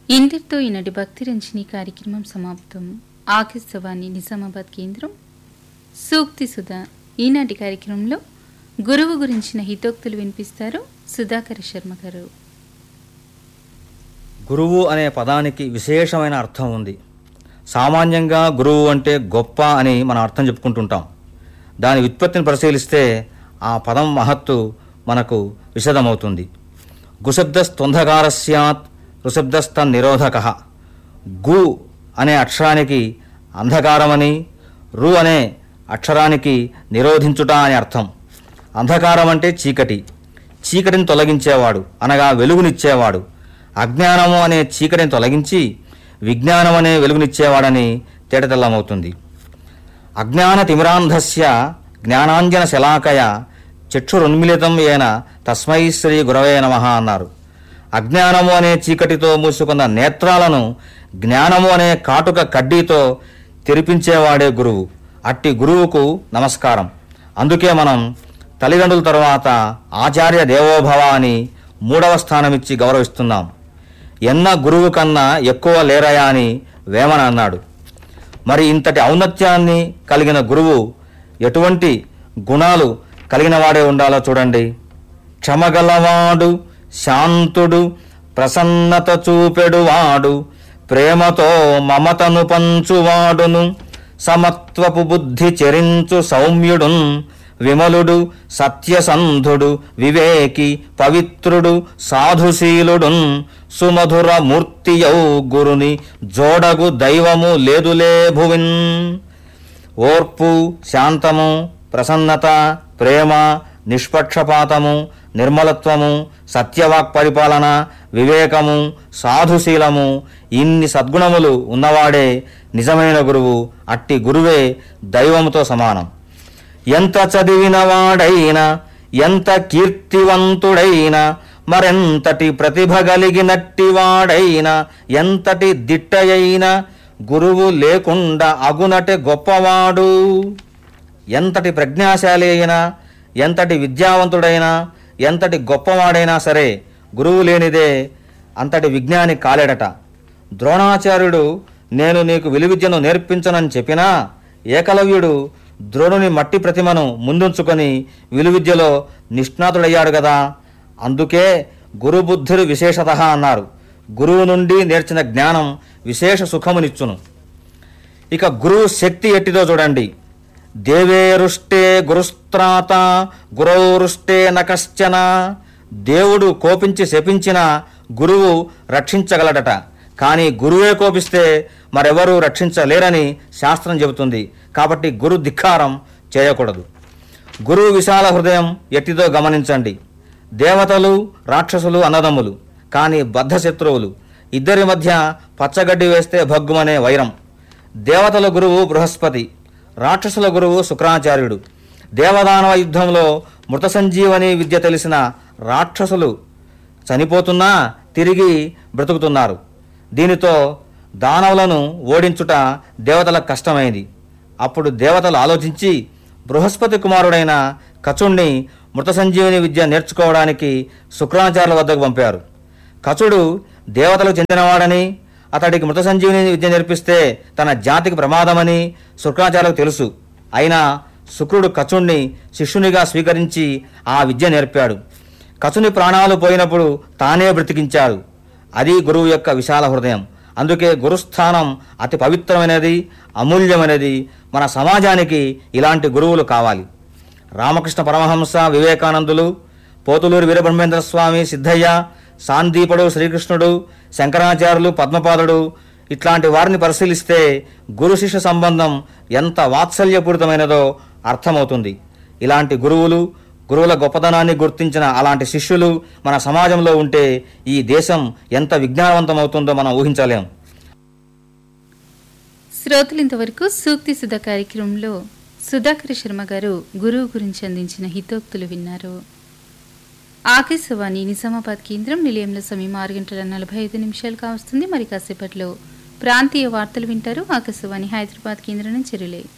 ఇంతటితో ఈనాటి భక్తి రంజని కార్యక్రమం సమాప్తం ఆకాశవాణి నిజామాబాద్ కేంద్రం సూక్తి సుధా ఈనాటి కార్యక్రమంలో గురువు గురించిన హితోక్తులు వినిపిస్తారు సుధాకర్ శర్మ గారు గురువు అనే పదానికి విశేషమైన అర్థం ఉంది సామాన్యంగా గురువు అంటే గొప్ప అని మనం అర్థం చెప్పుకుంటుంటాం దాని వ్యుత్పత్తిని పరిశీలిస్తే ఆ పదం మహత్తు మనకు విశదమవుతుంది గుశబ్దస్త్వంధకార స్యాత్ రుశబ్దస్తన్ నిరోధక గు అనే అక్షరానికి అంధకారమని రు అనే అక్షరానికి నిరోధించుట అని అర్థం అంధకారం అంటే చీకటి చీకటిని తొలగించేవాడు అనగా వెలుగునిచ్చేవాడు అజ్ఞానము అనే చీకటిని తొలగించి విజ్ఞానం అనే వెలుగునిచ్చేవాడని తేటతెల్లమవుతుంది అజ్ఞాన తిమిరాంధస్య జ్ఞానాంజన శలాకయ చక్షురున్మిళితం ఏన తస్మై శ్రీ గురవే నమ అన్నారు అజ్ఞానము అనే చీకటితో మూసుకున్న నేత్రాలను జ్ఞానము అనే కాటుక కడ్డీతో తెరిపించేవాడే గురువు అట్టి గురువుకు నమస్కారం అందుకే మనం తల్లిదండ్రుల తరువాత ఆచార్య దేవోభవ అని మూడవ స్థానమిచ్చి గౌరవిస్తున్నాం ఎన్న గురువు కన్నా ఎక్కువ లేరయా అని వేమన అన్నాడు మరి ఇంతటి ఔన్నత్యాన్ని కలిగిన గురువు ఎటువంటి గుణాలు కలిగిన వాడే ఉండాలో చూడండి క్షమగలవాడు శాంతుడు ప్రసన్నత చూపెడువాడు ప్రేమతో మమతను పంచువాడును సమత్వపు బుద్ధి చెరించు సౌమ్యుడున్ విమలుడు సత్యసంధుడు వివేకి పవిత్రుడు సాధుశీలుడున్ సుమధుర మూర్తియౌ గురుని జోడగు దైవము లేదులే భువిన్ ఓర్పు శాంతము ప్రసన్నత ప్రేమ నిష్పక్షపాతము నిర్మలత్వము సత్యవాక్ పరిపాలన వివేకము సాధుశీలము ఇన్ని సద్గుణములు ఉన్నవాడే నిజమైన గురువు అట్టి గురువే దైవముతో సమానం ఎంత చదివినవాడైనా ఎంత కీర్తివంతుడైనా మరెంతటి ప్రతిభ కలిగినట్టివాడైనా ఎంతటి దిట్టయైనా గురువు లేకుండా అగునటే గొప్పవాడు ఎంతటి ప్రజ్ఞాశాలి అయినా ఎంతటి విద్యావంతుడైనా ఎంతటి గొప్పవాడైనా సరే గురువు లేనిదే అంతటి విజ్ఞాని కాలేడట ద్రోణాచార్యుడు నేను నీకు విలువిద్యను నేర్పించనని చెప్పినా ఏకలవ్యుడు ద్రోణుని మట్టి ప్రతిమను ముందుంచుకొని విలువిద్యలో నిష్ణాతుడయ్యాడు కదా అందుకే గురుబుద్ధులు విశేషత అన్నారు గురువు నుండి నేర్చిన జ్ఞానం విశేష సుఖమునిచ్చును ఇక గురువు శక్తి ఎట్టిదో చూడండి దేవేరుష్టే గురుస్త్రాత గురౌరుష్టే నకశ్చన దేవుడు కోపించి శపించిన గురువు రక్షించగలడట కానీ గురువే కోపిస్తే మరెవరూ రక్షించలేరని శాస్త్రం చెబుతుంది కాబట్టి గురు ధిక్కారం చేయకూడదు గురువు విశాల హృదయం ఎట్టిదో గమనించండి దేవతలు రాక్షసులు అన్నదమ్ములు కానీ బద్ధ శత్రువులు ఇద్దరి మధ్య పచ్చగడ్డి వేస్తే భగ్గుమనే వైరం దేవతల గురువు బృహస్పతి రాక్షసుల గురువు శుక్రాచార్యుడు దేవదానవ యుద్ధంలో మృత సంజీవని విద్య తెలిసిన రాక్షసులు చనిపోతున్నా తిరిగి బ్రతుకుతున్నారు దీనితో దానవులను ఓడించుట దేవతలకు కష్టమైంది అప్పుడు దేవతలు ఆలోచించి బృహస్పతి కుమారుడైన కచుణ్ణి మృత సంజీవని విద్య నేర్చుకోవడానికి శుక్రాచార్యుల వద్దకు పంపారు కచుడు దేవతలకు చెందినవాడని అతడికి మృత సంజీవిని విద్య నేర్పిస్తే తన జాతికి ప్రమాదమని శుక్రాచార్యులకు తెలుసు అయినా శుక్రుడు కచుణ్ణి శిష్యునిగా స్వీకరించి ఆ విద్య నేర్పాడు కచుని ప్రాణాలు పోయినప్పుడు తానే బ్రతికించాడు అది గురువు యొక్క విశాల హృదయం అందుకే గురుస్థానం అతి పవిత్రమైనది అమూల్యమైనది మన సమాజానికి ఇలాంటి గురువులు కావాలి రామకృష్ణ పరమహంస వివేకానందులు పోతులూరి వీరబ్రహ్మేంద్ర స్వామి సిద్ధయ్య సాందీపుడు శ్రీకృష్ణుడు శంకరాచార్యులు పద్మపాదుడు ఇట్లాంటి వారిని పరిశీలిస్తే గురు శిష్య సంబంధం ఎంత వాత్సల్యపూరితమైనదో అర్థమవుతుంది ఇలాంటి గురువులు గురువుల గొప్పతనాన్ని గుర్తించిన అలాంటి శిష్యులు మన సమాజంలో ఉంటే ఈ దేశం ఎంత విజ్ఞానవంతమవుతుందో మనం ఊహించలేం శ్రోతలు ఇంతవరకు సూక్తి సుధ కార్యక్రమంలో సుధాకర్ శర్మ గారు గురువు గురించి అందించిన హితోక్తులు విన్నారు ఆకాశవాణి నిజామాబాద్ కేంద్రం నిలయంలో సమయం ఆరు గంటల నలభై ఐదు నిమిషాలు కావస్తుంది మరి కాసేపట్లో ప్రాంతీయ వార్తలు వింటారు ఆకాశవాణి హైదరాబాద్ కేంద్రం నుంచి రిలే